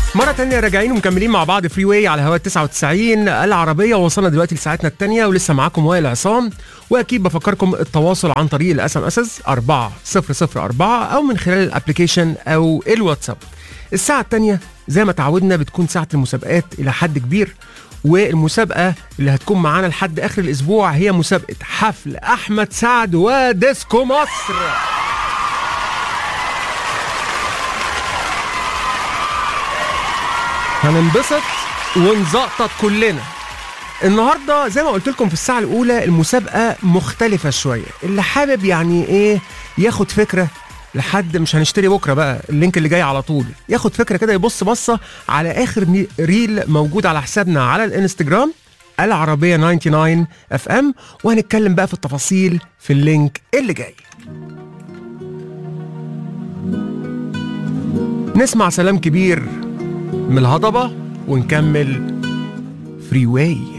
مرة تانية راجعين ومكملين مع بعض فري واي على هواء 99 العربية وصلنا دلوقتي لساعتنا التانية ولسه معاكم وائل عصام واكيد بفكركم التواصل عن طريق الاس ام اس 4004 او من خلال الابلكيشن او الواتساب. الساعة التانية زي ما تعودنا بتكون ساعة المسابقات إلى حد كبير والمسابقة اللي هتكون معانا لحد آخر الأسبوع هي مسابقة حفل أحمد سعد وديسكو مصر. هننبسط ونزقطط كلنا النهارده زي ما قلت لكم في الساعه الاولى المسابقه مختلفه شويه اللي حابب يعني ايه ياخد فكره لحد مش هنشتري بكره بقى اللينك اللي جاي على طول ياخد فكره كده يبص بصه على اخر ني- ريل موجود على حسابنا على الانستجرام العربيه 99 اف ام وهنتكلم بقى في التفاصيل في اللينك اللي جاي نسمع سلام كبير من الهضبة ونكمل فري واي